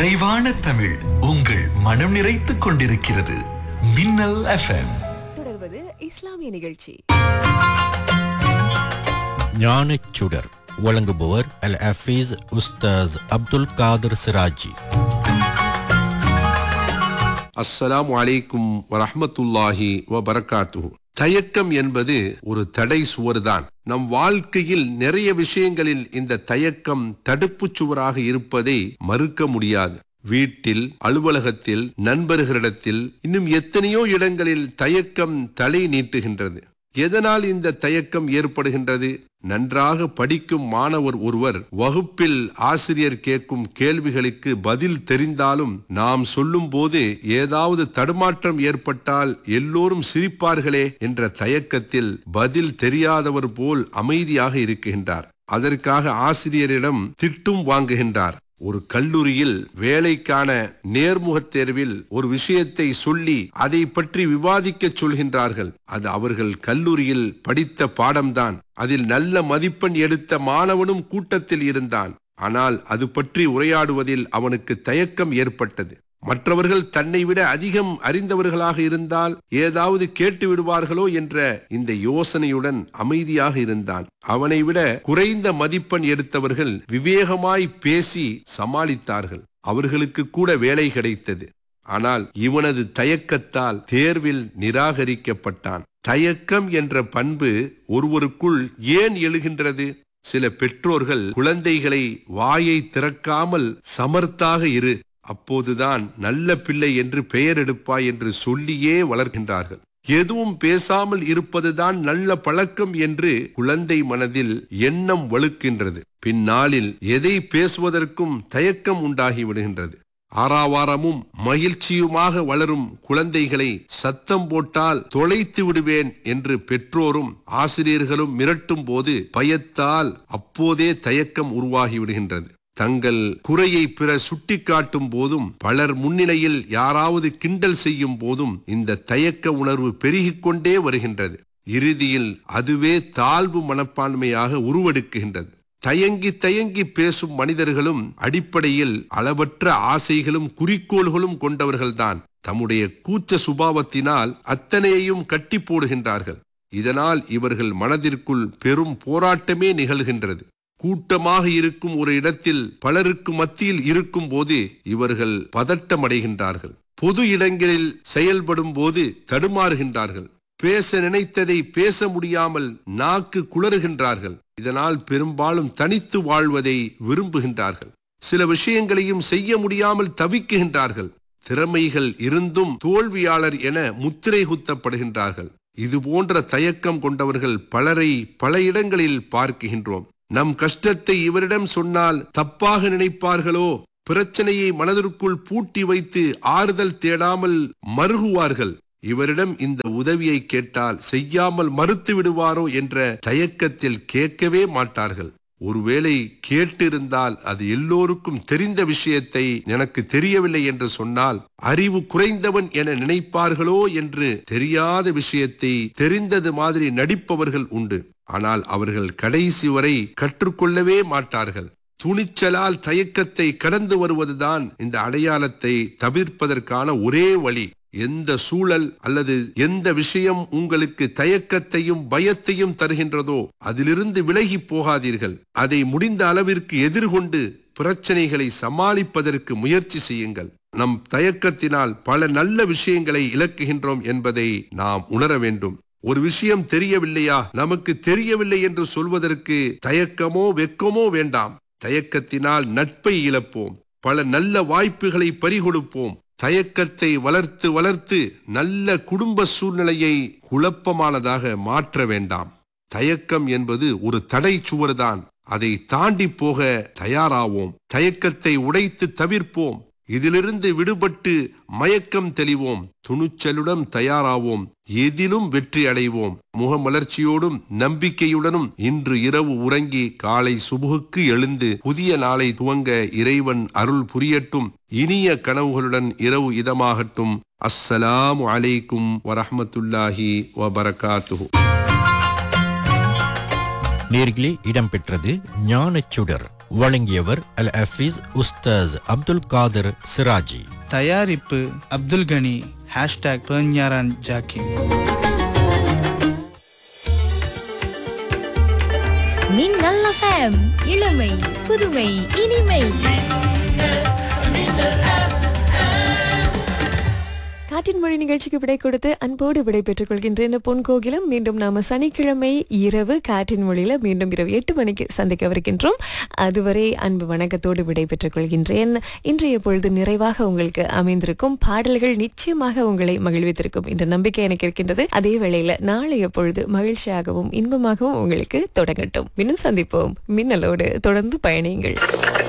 நிறைவான தமிழ் உங்கள் மனம் நிறைத்துக் கொண்டிருக்கிறது மின்னல் எஃப்எம் தொடர்வது இஸ்லாமிய நிகழ்ச்சி ஞானச்சுடர் வழங்குபவர் அல் ஹஃபீஸ் உஸ்தாஸ் அப்துல் காதர் சிராஜி அஸ்ஸலாமு அலைக்கும் வரஹ்மத்துல்லாஹி வபரகாத்துஹு தயக்கம் என்பது ஒரு தடை சுவர்தான் நம் வாழ்க்கையில் நிறைய விஷயங்களில் இந்த தயக்கம் தடுப்புச் சுவராக இருப்பதை மறுக்க முடியாது வீட்டில் அலுவலகத்தில் நண்பர்களிடத்தில் இன்னும் எத்தனையோ இடங்களில் தயக்கம் தலை நீட்டுகின்றது எதனால் இந்த தயக்கம் ஏற்படுகின்றது நன்றாக படிக்கும் மாணவர் ஒருவர் வகுப்பில் ஆசிரியர் கேட்கும் கேள்விகளுக்கு பதில் தெரிந்தாலும் நாம் சொல்லும் போது ஏதாவது தடுமாற்றம் ஏற்பட்டால் எல்லோரும் சிரிப்பார்களே என்ற தயக்கத்தில் பதில் தெரியாதவர் போல் அமைதியாக இருக்கின்றார் அதற்காக ஆசிரியரிடம் திட்டும் வாங்குகின்றார் ஒரு கல்லூரியில் வேலைக்கான நேர்முகத் தேர்வில் ஒரு விஷயத்தை சொல்லி அதை பற்றி விவாதிக்க சொல்கின்றார்கள் அது அவர்கள் கல்லூரியில் படித்த பாடம்தான் அதில் நல்ல மதிப்பெண் எடுத்த மாணவனும் கூட்டத்தில் இருந்தான் ஆனால் அது பற்றி உரையாடுவதில் அவனுக்கு தயக்கம் ஏற்பட்டது மற்றவர்கள் தன்னை விட அதிகம் அறிந்தவர்களாக இருந்தால் ஏதாவது கேட்டு விடுவார்களோ என்ற இந்த யோசனையுடன் அமைதியாக இருந்தான் அவனை விட குறைந்த மதிப்பெண் எடுத்தவர்கள் விவேகமாய் பேசி சமாளித்தார்கள் அவர்களுக்கு கூட வேலை கிடைத்தது ஆனால் இவனது தயக்கத்தால் தேர்வில் நிராகரிக்கப்பட்டான் தயக்கம் என்ற பண்பு ஒருவருக்குள் ஏன் எழுகின்றது சில பெற்றோர்கள் குழந்தைகளை வாயை திறக்காமல் சமர்த்தாக இரு அப்போதுதான் நல்ல பிள்ளை என்று பெயர் எடுப்பாய் என்று சொல்லியே வளர்கின்றார்கள் எதுவும் பேசாமல் இருப்பதுதான் நல்ல பழக்கம் என்று குழந்தை மனதில் எண்ணம் வலுக்கின்றது பின்னாளில் எதை பேசுவதற்கும் தயக்கம் உண்டாகி விடுகின்றது ஆறாவாரமும் மகிழ்ச்சியுமாக வளரும் குழந்தைகளை சத்தம் போட்டால் தொலைத்து விடுவேன் என்று பெற்றோரும் ஆசிரியர்களும் மிரட்டும் போது பயத்தால் அப்போதே தயக்கம் உருவாகி விடுகின்றது தங்கள் குறையை பிற சுட்டிக்காட்டும் போதும் பலர் முன்னிலையில் யாராவது கிண்டல் செய்யும் போதும் இந்த தயக்க உணர்வு பெருகிக் கொண்டே வருகின்றது இறுதியில் அதுவே தாழ்வு மனப்பான்மையாக உருவெடுக்குகின்றது தயங்கி தயங்கி பேசும் மனிதர்களும் அடிப்படையில் அளவற்ற ஆசைகளும் குறிக்கோள்களும் கொண்டவர்கள்தான் தம்முடைய கூச்ச சுபாவத்தினால் அத்தனையையும் கட்டி போடுகின்றார்கள் இதனால் இவர்கள் மனதிற்குள் பெரும் போராட்டமே நிகழ்கின்றது கூட்டமாக இருக்கும் ஒரு இடத்தில் பலருக்கு மத்தியில் இருக்கும் போது இவர்கள் பதட்டமடைகின்றார்கள் பொது இடங்களில் செயல்படும் போது தடுமாறுகின்றார்கள் பேச நினைத்ததை பேச முடியாமல் நாக்கு குளறுகின்றார்கள் இதனால் பெரும்பாலும் தனித்து வாழ்வதை விரும்புகின்றார்கள் சில விஷயங்களையும் செய்ய முடியாமல் தவிக்குகின்றார்கள் திறமைகள் இருந்தும் தோல்வியாளர் என முத்திரை குத்தப்படுகின்றார்கள் இது போன்ற தயக்கம் கொண்டவர்கள் பலரை பல இடங்களில் பார்க்கின்றோம் நம் கஷ்டத்தை இவரிடம் சொன்னால் தப்பாக நினைப்பார்களோ பிரச்சனையை மனதிற்குள் பூட்டி வைத்து ஆறுதல் தேடாமல் மருகுவார்கள் இவரிடம் இந்த உதவியை கேட்டால் செய்யாமல் மறுத்து விடுவாரோ என்ற தயக்கத்தில் கேட்கவே மாட்டார்கள் ஒருவேளை கேட்டிருந்தால் அது எல்லோருக்கும் தெரிந்த விஷயத்தை எனக்கு தெரியவில்லை என்று சொன்னால் அறிவு குறைந்தவன் என நினைப்பார்களோ என்று தெரியாத விஷயத்தை தெரிந்தது மாதிரி நடிப்பவர்கள் உண்டு ஆனால் அவர்கள் கடைசி வரை கற்றுக்கொள்ளவே மாட்டார்கள் துணிச்சலால் தயக்கத்தை கடந்து வருவதுதான் இந்த அடையாளத்தை தவிர்ப்பதற்கான ஒரே வழி எந்த சூழல் அல்லது எந்த விஷயம் உங்களுக்கு தயக்கத்தையும் பயத்தையும் தருகின்றதோ அதிலிருந்து விலகி போகாதீர்கள் அதை முடிந்த அளவிற்கு எதிர்கொண்டு பிரச்சனைகளை சமாளிப்பதற்கு முயற்சி செய்யுங்கள் நம் தயக்கத்தினால் பல நல்ல விஷயங்களை இழக்குகின்றோம் என்பதை நாம் உணர வேண்டும் ஒரு விஷயம் தெரியவில்லையா நமக்கு தெரியவில்லை என்று சொல்வதற்கு தயக்கமோ வெக்கமோ வேண்டாம் தயக்கத்தினால் நட்பை இழப்போம் பல நல்ல வாய்ப்புகளை பறிகொடுப்போம் தயக்கத்தை வளர்த்து வளர்த்து நல்ல குடும்ப சூழ்நிலையை குழப்பமானதாக மாற்ற வேண்டாம் தயக்கம் என்பது ஒரு தடை சுவர்தான் அதை தாண்டி போக தயாராவோம் தயக்கத்தை உடைத்து தவிர்ப்போம் இதிலிருந்து விடுபட்டு மயக்கம் தெளிவோம் துணிச்சலுடன் தயாராவோம் எதிலும் வெற்றி அடைவோம் முகமலர்ச்சியோடும் நம்பிக்கையுடனும் இன்று இரவு உறங்கி காலை சுபுகுக்கு எழுந்து புதிய நாளை துவங்க இறைவன் அருள் புரியட்டும் இனிய கனவுகளுடன் இரவு இதமாகட்டும் அஸ்ஸலாமு அலைக்கும் வரஹ்மத்துல்லாஹி வபரகாத்துஹு நேர்களே இடம்பெற்றது ஞானச்சுடர் வழங்கியவர் அல் ஹஃபீஸ் உஸ்தாஸ் அப்துல் காதர் சிராஜி தயாரிப்பு அப்துல் கனி ஹேஷ்டாக் பெர்ஞாரான் ஜாக்கிம் மின்னல் எஃப்எம் இளமை புதுமை இனிமை காற்றின் மொழி நிகழ்ச்சிக்கு விடை கொடுத்து அன்போடு விடை பெற்றுக் கொள்கின்றேன் பொன் கோகிலம் மீண்டும் நாம சனிக்கிழமை இரவு காற்றின் மொழியில மீண்டும் இரவு எட்டு மணிக்கு சந்திக்கவிருக்கின்றோம் அதுவரை அன்பு வணக்கத்தோடு விடை பெற்றுக் கொள்கின்றேன் இன்றைய பொழுது நிறைவாக உங்களுக்கு அமைந்திருக்கும் பாடல்கள் நிச்சயமாக உங்களை மகிழ்வித்திருக்கும் என்ற நம்பிக்கை எனக்கு இருக்கின்றது அதே வேளையில நாளைய பொழுது மகிழ்ச்சியாகவும் இன்பமாகவும் உங்களுக்கு தொடங்கட்டும் இன்னும் சந்திப்போம் மின்னலோடு தொடர்ந்து பயணியுங்கள்